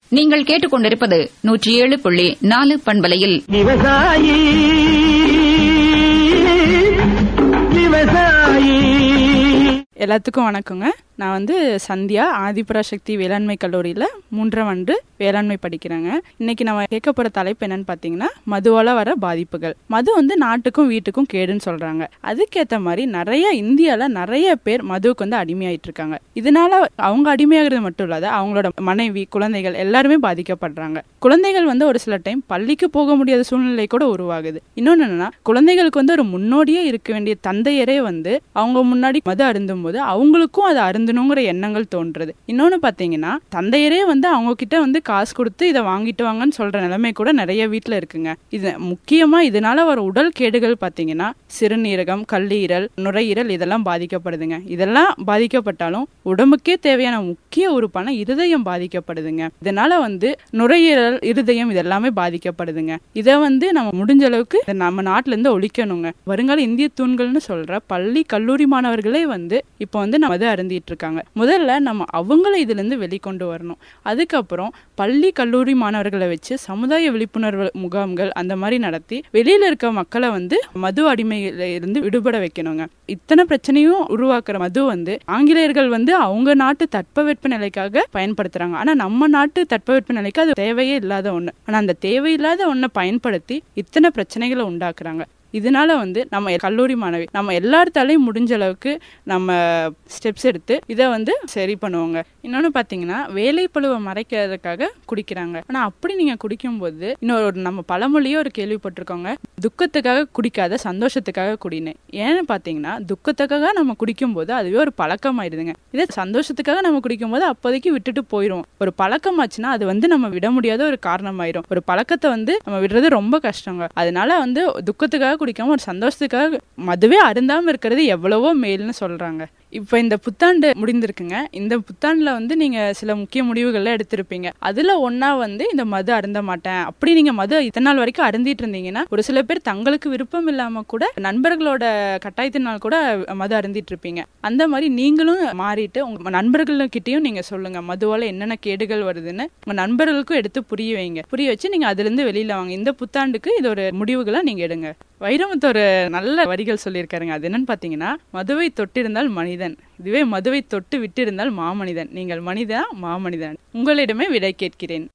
நீங்கள் கேட்டுக்கொண்டிருப்பது நூற்றி ஏழு புள்ளி நாலு பண்பலையில் விவசாயி விவசாயி எல்லாத்துக்கும் வணக்கங்க நான் வந்து சந்தியா ஆதிபராசக்தி வேளாண்மை கல்லூரியில் மூன்றாம் ஆண்டு வேளாண்மை படிக்கிறேங்க இன்னைக்கு நம்ம கேட்க போகிற தலைப்பு என்னன்னு பார்த்தீங்கன்னா மதுவால் வர பாதிப்புகள் மது வந்து நாட்டுக்கும் வீட்டுக்கும் கேடுன்னு சொல்கிறாங்க அதுக்கேற்ற மாதிரி நிறைய இந்தியாவில் நிறைய பேர் மதுவுக்கு வந்து அடிமையாயிட்டு இருக்காங்க இதனால அவங்க அடிமையாகிறது மட்டும் இல்லாத அவங்களோட மனைவி குழந்தைகள் எல்லாருமே பாதிக்கப்படுறாங்க குழந்தைகள் வந்து ஒரு சில டைம் பள்ளிக்கு போக முடியாத சூழ்நிலை கூட உருவாகுது இன்னொன்று என்னன்னா குழந்தைகளுக்கு வந்து ஒரு முன்னோடியே இருக்க வேண்டிய தந்தையரே வந்து அவங்க முன்னாடி மது அருந்தும் போது அவங்களுக்கும் அதை அருந்தணுங்கிற எண்ணங்கள் தோன்றுறது இன்னொன்று பார்த்தீங்கன்னா தந்தையரே வந்து அவங்க கிட்ட வந்து காசு கொடுத்து இதை வாங்கிட்டு வாங்கன்னு சொல்ற நிலைமை கூட நிறைய வீட்டில் இருக்குங்க இது முக்கியமா இதனால வர உடல் கேடுகள் பார்த்தீங்கன்னா சிறுநீரகம் கல்லீரல் நுரையீரல் இதெல்லாம் பாதிக்கப்படுதுங்க இதெல்லாம் பாதிக்கப்பட்டாலும் உடம்புக்கே தேவையான முக்கிய உறுப்பான இருதயம் பாதிக்கப்படுதுங்க இதனால வந்து நுரையீரல் இருதயம் இதெல்லாமே பாதிக்கப்படுதுங்க இதை வந்து நம்ம முடிஞ்ச அளவுக்கு இதை நம்ம நாட்டுல இருந்து ஒழிக்கணுங்க வருங்கால இந்திய தூண்கள்னு சொல்ற பள்ளி கல்லூரி மாணவர்களே வந்து இப்போ வந்து நம்ம அதை அருந்திட்டு இருக்காங்க முதல்ல நம்ம அவங்கள இதுல இருந்து வெளிக்கொண்டு வரணும் அதுக்கப்புறம் பள்ளி கல்லூரி மாணவர்களை வச்சு சமுதாய விழிப்புணர்வு முகாம்கள் அந்த மாதிரி நடத்தி வெளியில இருக்க மக்களை வந்து மது அடிமையில இருந்து விடுபட வைக்கணுங்க இத்தனை பிரச்சனையும் உருவாக்குற மது வந்து ஆங்கிலேயர்கள் வந்து அவங்க நாட்டு தட்பவெட்ப நிலைக்காக பயன்படுத்துறாங்க ஆனா நம்ம நாட்டு தட்பவெட்ப நிலைக்கு அது தேவையே இல்லாத ஒண்ணு ஆனா அந்த தேவையில்லாத ஒன்றை பயன்படுத்தி இத்தனை பிரச்சனைகளை உண்டாக்குறாங்க இதனால வந்து நம்ம கல்லூரி மாணவி நம்ம எல்லாத்தாலையும் முடிஞ்ச அளவுக்கு நம்ம ஸ்டெப்ஸ் எடுத்து இதை வந்து சரி பண்ணுவோங்க இன்னொன்று பார்த்தீங்கன்னா வேலைப்பழுவை மறைக்கிறதுக்காக குடிக்கிறாங்க ஆனால் அப்படி நீங்கள் குடிக்கும்போது இன்னொரு ஒரு நம்ம பழமொழியே ஒரு கேள்விப்பட்டிருக்கோங்க துக்கத்துக்காக குடிக்காத சந்தோஷத்துக்காக குடின்னு ஏன்னு பார்த்தீங்கன்னா துக்கத்துக்காக நம்ம குடிக்கும்போது அதுவே ஒரு பழக்கமாயிடுதுங்க இதே சந்தோஷத்துக்காக நம்ம குடிக்கும்போது அப்போதைக்கு விட்டுட்டு போயிடும் ஒரு பழக்கமாச்சுன்னா அது வந்து நம்ம விட முடியாத ஒரு காரணமாயிரும் ஒரு பழக்கத்தை வந்து நம்ம விடுறது ரொம்ப கஷ்டங்க அதனால வந்து துக்கத்துக்காக குடிக்காம ஒரு சந்தோஷத்துக்காக மதுவே அருந்தாம இருக்கிறது எவ்வளவோ மேல்னு சொல்றாங்க இப்போ இந்த புத்தாண்டு முடிந்திருக்குங்க இந்த புத்தாண்டுல வந்து நீங்க சில முக்கிய முடிவுகள்ல எடுத்திருப்பீங்க அதுல ஒன்னா வந்து இந்த மது அருந்த மாட்டேன் அப்படி நீங்க மது இத்தனை நாள் வரைக்கும் அருந்திட்டு இருந்தீங்கன்னா ஒரு சில பேர் தங்களுக்கு விருப்பம் இல்லாம கூட நண்பர்களோட கட்டாயத்தினால் கூட மது அருந்திட்டு இருப்பீங்க அந்த மாதிரி நீங்களும் மாறிட்டு உங்க நண்பர்கள்கிட்டயும் நீங்க சொல்லுங்க மதுவால என்னென்ன கேடுகள் வருதுன்னு உங்க நண்பர்களுக்கும் எடுத்து புரிய வைங்க புரிய வச்சு நீங்க அதுல இருந்து வெளியில வாங்க இந்த புத்தாண்டுக்கு இது ஒரு முடிவுகளா நீங்க எடுங்க வைரமுத்து ஒரு நல்ல வரிகள் சொல்லியிருக்காருங்க அது என்னன்னு பாத்தீங்கன்னா மதுவை தொட்டிருந்தால் மனிதன் இதுவே மதுவை தொட்டு விட்டிருந்தால் மாமனிதன் நீங்கள் மனிதா மாமனிதன் உங்களிடமே விடை கேட்கிறேன்